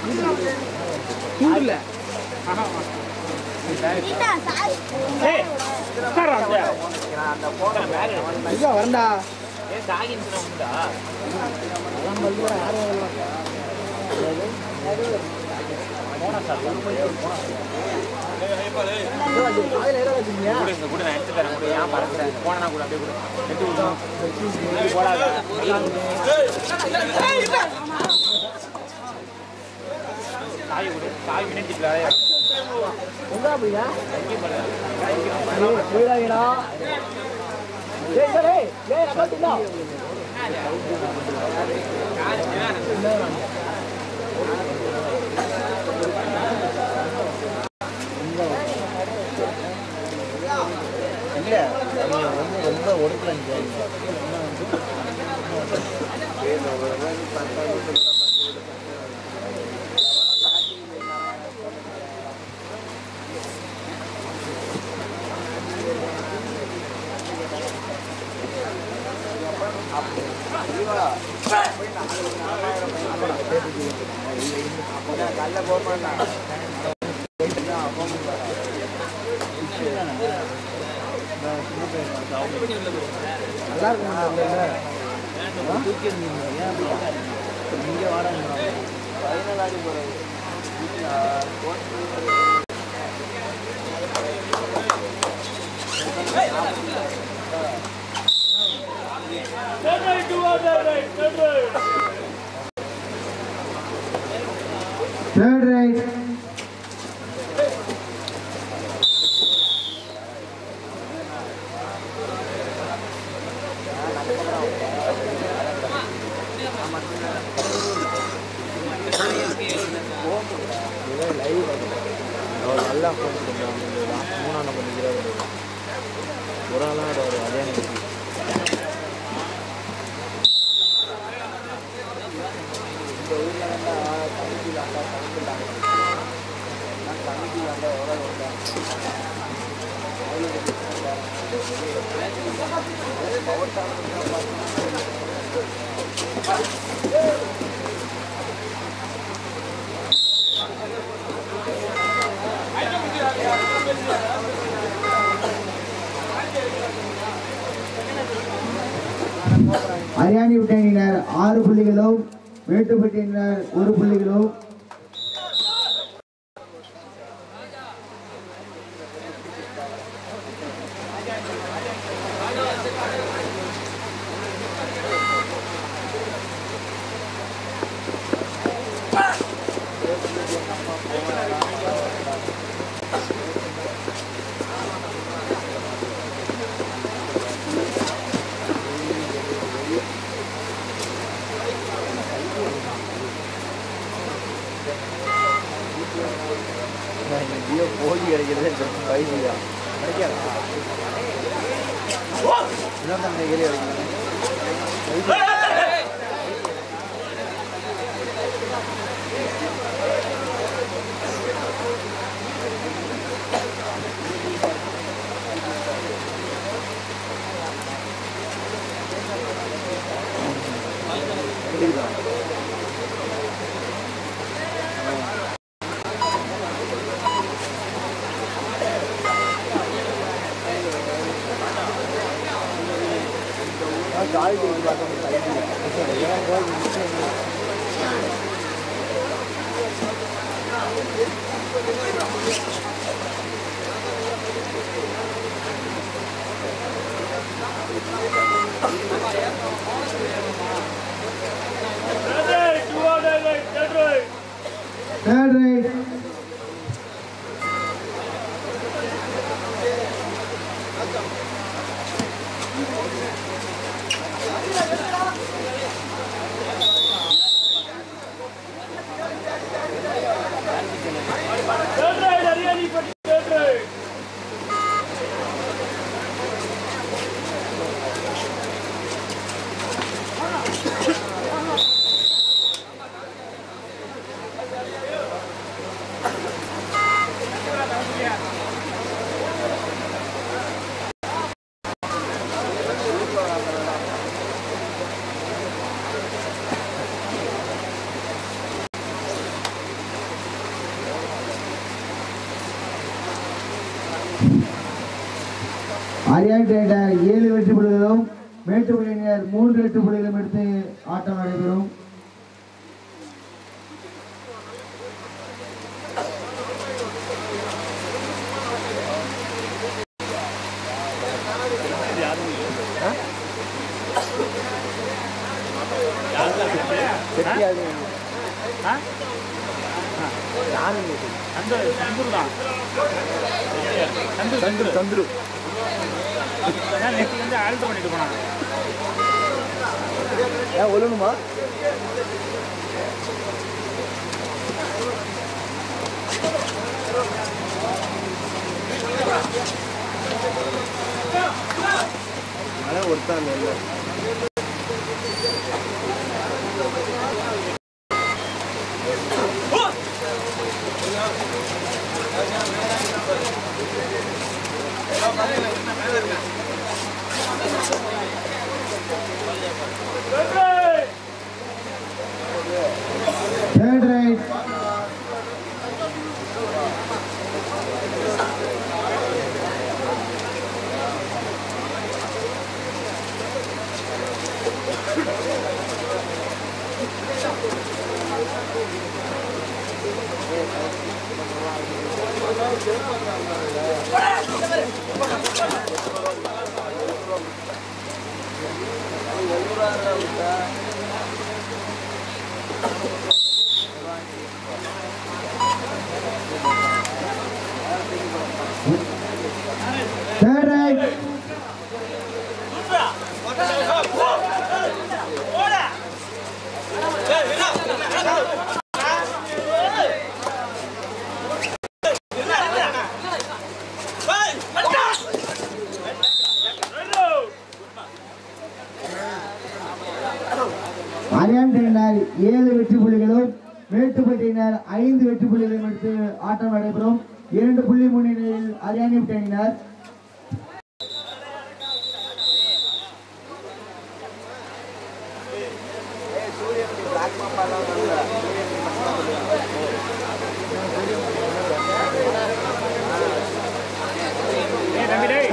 கூண்டுல ஏய் உட்கார்றா அப்படியே. ஐயா வரண்டா எங்க அப்படியா வீடாங்கடா ஏய் டேய் ஏய் நம்ம தின்னா நல்லா இருக்கும் தூக்கி நீங்க வாடாங்க Third right. அவர் நல்லா ஃபோன் பண்ணுறாங்க மூணாம் நம்பர் நிற்கிறாரு ஒரு ஆளாக ஒரு அதே நினைச்சு அரியாணி விட்டணியினர் ஆறு புள்ளிகளும் வேட்டுப்பட்டியினர் ஒரு புள்ளிகளும் ஜியோ போலி கிடைக்கிறது பைசா கிடைக்காதா இன்னொருத்தன் ஏரியா கிடைக்கிறது Third right. Hey, அரியான் டைனர் ஏழு வெற்றி புள்ளிகளும் மேட்டுப்பள்ளியினர் மூன்று வெற்றி புள்ளிகளும் எடுத்து ஆட்டம் நடைபெறும் செட்டியாது ஆ? நானும் அந்த சந்துரு தான் சந்துரு சந்துரு சந்துரு ஏன் நேற்று வந்து ஆல்டர் பண்ணிட்டு போனான் ஏன் ஒழுணுமா அதான் ஒருத்தான் இல்லை தேர்ட் ரைட் தேர்ட் ரைட் அரியான் டைனர் ஏழு வெற்றி புள்ளிகளும் மேட்டுப்பட்டியினர் ஐந்து வெற்றி புள்ளிகளும் எடுத்து ஆட்டம் நடைபெறும் இரண்டு புள்ளி முன்னிலையில் அரியானி டைனர் ஏய் தம்பி டேய்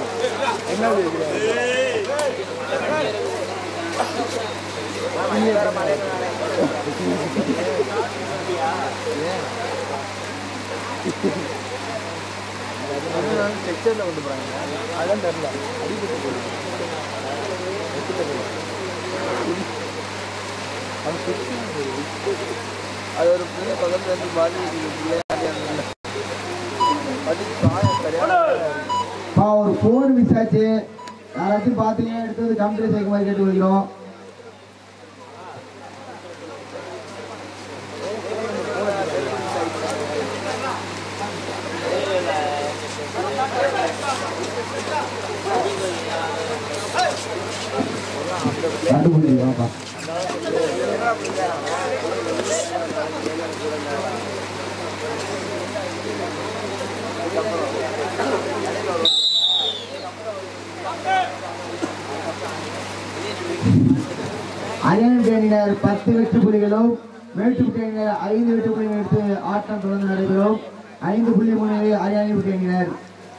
டெக்ஸ்டைலில் கொண்டு போகிறாங்க அதான் தெரில அடிபட்டு போகுது அது சுத்தி போகுது. அது ஒரு பிள்ளை பக்கத்துல இருந்து பாதி பிள்ளையாடி அந்த அடி காயம் சரியான பா ஒரு ஃபோன் மிஸ் ஆச்சு யாராச்சும் பார்த்தீங்கன்னா எடுத்து கம்ப்யூட்டர் சேர்க்க மாதிரி கேட்டு வைக்கிறோம் கண்டுபிடிச்சிருக்காப்பா அரியணை அணியினர் பத்து வெற்றி புள்ளிகளும் மேட்டுப்பட்டி அணியினர் ஐந்து வெற்றி புள்ளிகள் எடுத்து ஆட்டம் தொடர்ந்து நடைபெறும் ஐந்து புள்ளி முன்னிலை அரியணை அணியினர்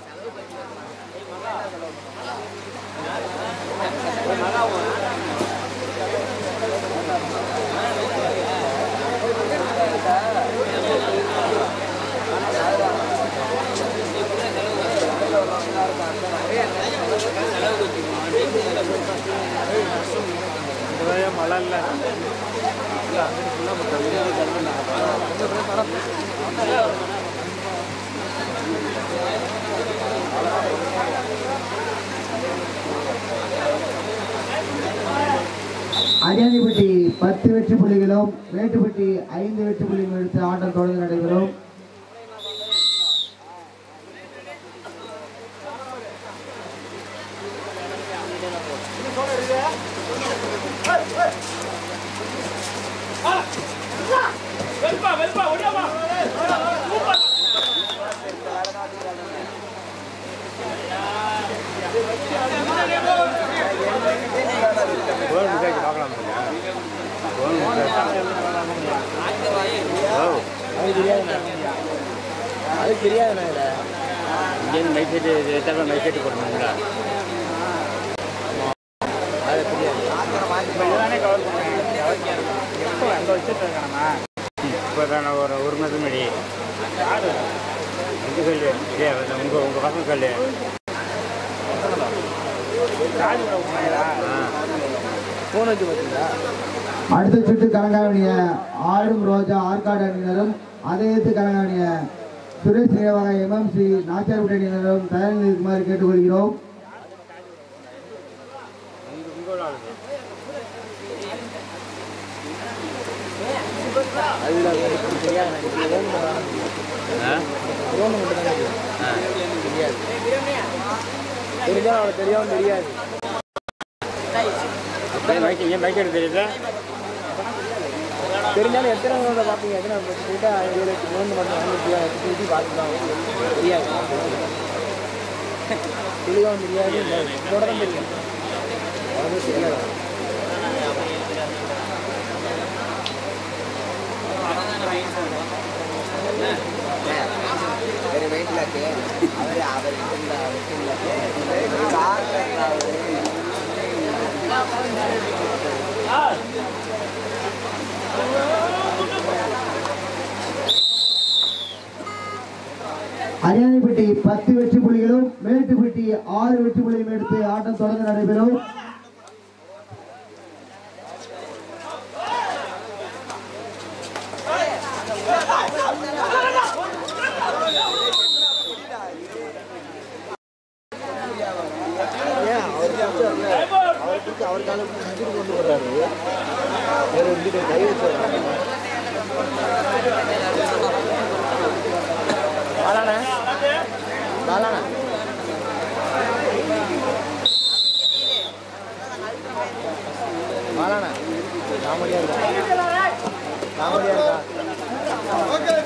மழை இல்லை அரியாணிப்பட்டி பத்து வெற்றி புள்ளிகளும் மேட்டுப்பட்டி ஐந்து வெற்றி புள்ளிகளும் எடுத்து ஆட்டம் தொடர்ந்து நடைபெறும் வெல்பா வெல்பா ஒடியாமா சூப்பர் அது தெரியாதுண்ணா அது தெரியாதுண்ணா இதை இங்கேருந்து மைக் செட்டு எத்தனை மைக் செட்டு போடணுங்களா அது தெரியாது இப்போ இதுதானே கவர் பண்ணுறேன் எப்போ அங்கே வச்சுட்டு இருக்கானம்மா இப்போ தான் ஒரு ஒரு மாதம் முன்னாடி யாரு எங்கே சொல்லு ஏ உங்கள் உங்கள் பசங்க சொல்லு ராஜ் கூட போனாங்களா ஃபோன் வச்சு பார்த்தீங்களா அடுத்த சுற்று கலங்காவணிய ஆடும் ரோஜா ஆற்காடு அணியினரும் அதை எதிர்த்து கலங்காவணிய சுரேஷ் நினைவாக எம்எம்சி நாச்சார்புடி அணியினரும் தயார் நிற்குமாறு கேட்டுக்கொள்கிறோம் உங்கள் உங்களோட ஆளுது அதுல எனக்கு தெரியாது எனக்கு லோன் மட்டும் ஆ லோன் மட்டும் தான் தெரியும். ஆ தெரியாது தெரிஞ்சா அவளுக்கு தெரியாமல் தெரியாது ஏன் மைக் ஏன் மைக் எடுத்து தெரியல தெரிஞ்சாலும் எத்தனை லோனை பார்ப்பீங்க எத்தனை போயிட்டா ஏழு லட்சம் லோன் மட்டும் வாங்கிட்டு சுற்றி சுற்றி பார்த்துக்கலாம் தெரியாது தெளிவாகவும் தெரியாது இதோட தான் தெரியும் அவ்வளோ தெரியாது வேறு வெயிட்டில் இருக்கு அவர் அவர் அரியாணிப்பட்டி பத்து வெற்றி புள்ளிகளும் மேட்டுப்பட்டி ஆறு வெற்றி புள்ளிகளும் எடுத்து ஆட்டம் தொடர்ந்து நடைபெறும் ஏன் அவர் பிடிச்சார்ல அவர் பிடிச்சி அவர் காலை பிடிச்சி கொண்டு வர்றாரு வேற ஒரு கை வச்சு பாலாண்ணா பாலாண்ணா பாலாண்ணா காமெடியா இருக்கா காமெடியா இருக்கா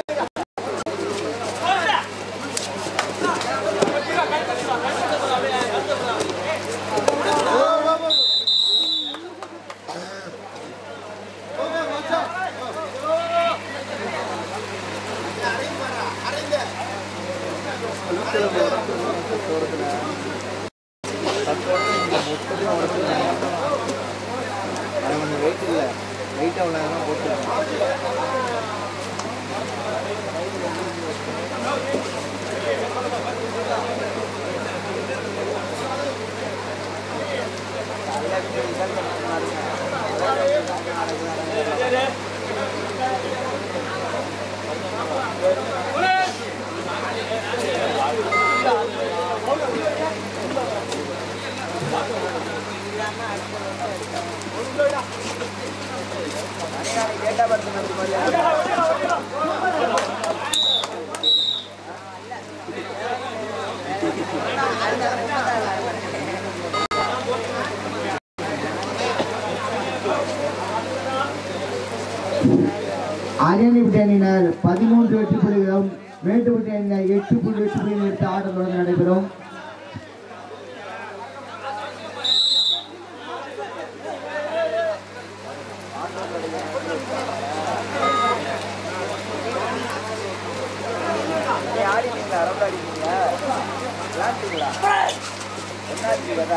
அது கொஞ்சம் வெயிட் இல்லை வெயிட் அவ்வளோ போட்டு கேட்டா பார்த்து அரியணிப்பட்டி அணியினர் பதிமூன்று வெற்றி புள்ளிகளும் மேட்டுப்பட்டி அணியினர் எட்டு புள்ளி வெற்றி புள்ளிகளும் எடுத்து ஆட்டம் தொடர்ந்து நடைபெறும் நீ ஆடிட்டீங்களா ரவுண்ட் ஆடிட்டீங்களா விளாண்டுங்களா என்ன ஆச்சு பார்த்தா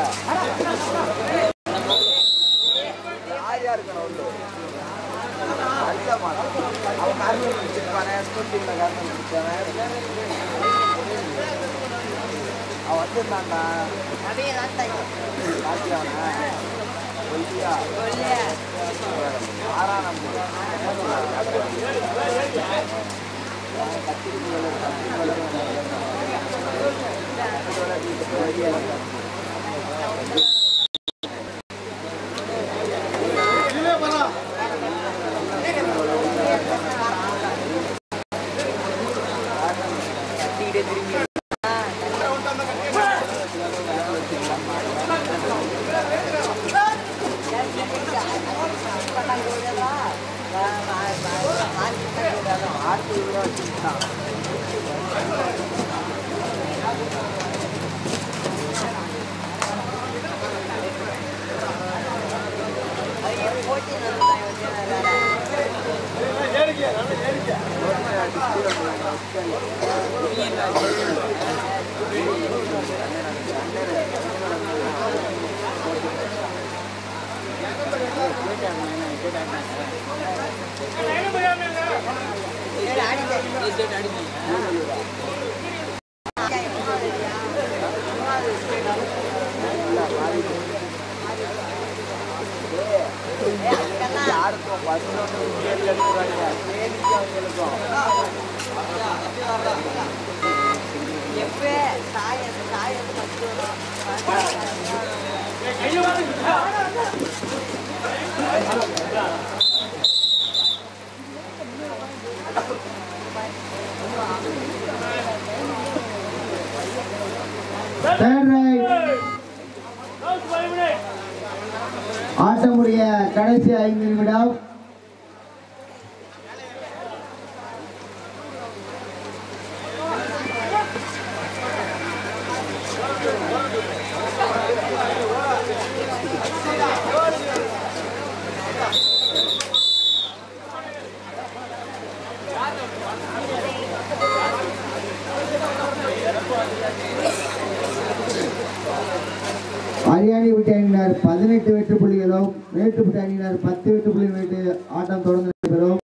யார் யார் இருக்கணும் உள்ள அடிக்க மாட்டான் அவன் காரணம் பிடிச்சிருப்பானே ஸ்கூல் டீமில் காரணம் பிடிச்சானே அவன் வந்திருந்தான்டா பாத்தியாவனா ஒல்லியா ஆறாம் நம்பர் யாருக்கும் பதினொன்று எடுத்துறாங்க தேனிக்கு அவங்களுக்கும் தேர்ட் ரைட் ஆட்டமுடைய கடைசி ஐந்து நிமிடம் அரியாணி விட்டு அணியினர் பதினெட்டு வெற்றி புள்ளிகளும் மேட்டுப்பட்டு அணியினர் பத்து வெற்றி புள்ளிகள் வைத்து ஆட்டம் தொடர்ந்து நடைபெறும்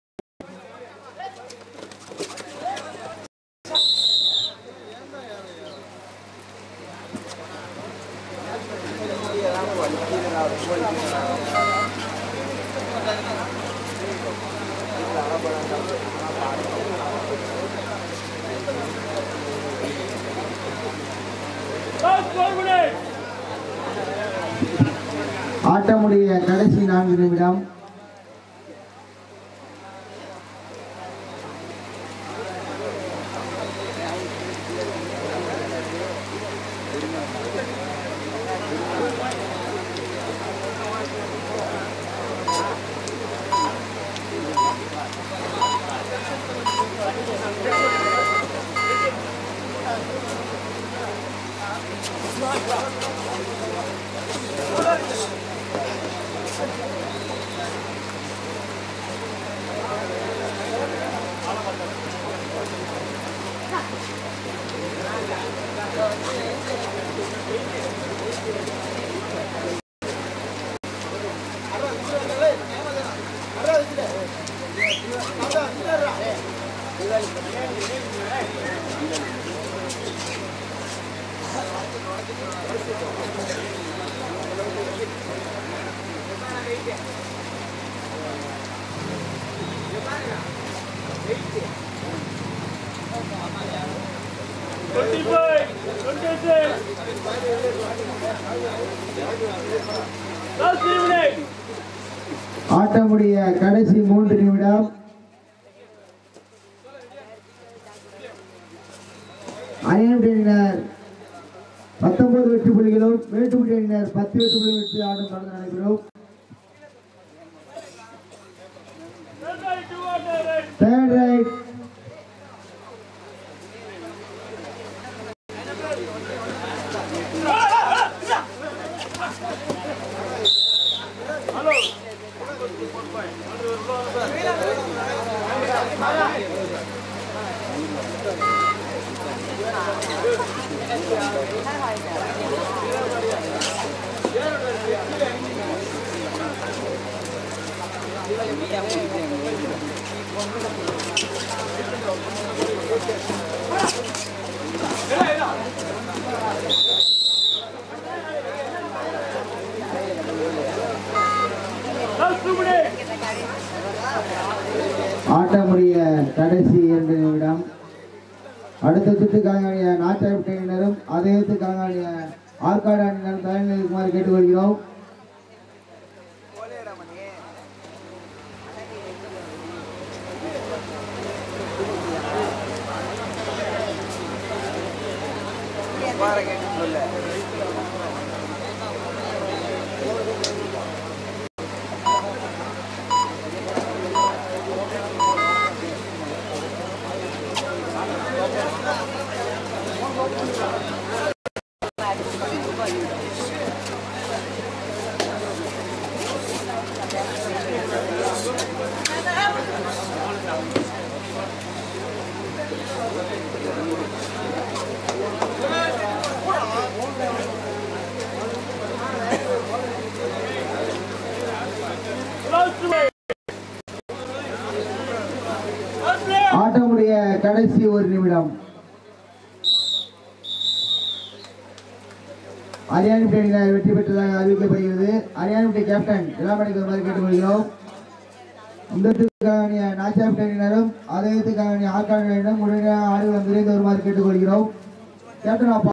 ஆட்டமுடைய கடைசி நான்கு நிமிடம் ஆட்டமுடைய கடைசி மூன்று நிமிடம் அணியினர் பத்தொன்பது வெற்றி புள்ளிகளும் மேட்டுப்பட்டி அணியினர் பத்து வெற்றி புள்ளிகள் வெற்றி ஆடும் தொடர்ந்து நடைபெறும் தேர்ட் ரைட் ஆட்டமுடைய கடைசி இரண்டு நிமிடம் அடுத்த சுற்று கலங்காணிய நாச்சார் அணியினரும் அதே சுற்று கலங்காணிய ஆற்காடு அணியினரும் தயார் இருக்குமாறு கேட்டுக்கொள்கிறோம் பாருங்க சொல்ல Hey! கடைசி ஒரு நிமிடம் அரியானி அணியினர் வெற்றி பெற்றதாக அறிவிக்கப்படுகிறது அரியானி கேப்டன் இளமணிக்கு வருமாறு கேட்டுக்கொள்கிறோம் இந்த அணிய நாச்சாப் அணியினரும் அதே அணி ஆற்காடு அணியினரும் உடனடியாக ஆடுகளம் விரைந்து வருமாறு கேட்டுக்கொள்கிறோம் கேப்டன் ஆஃப்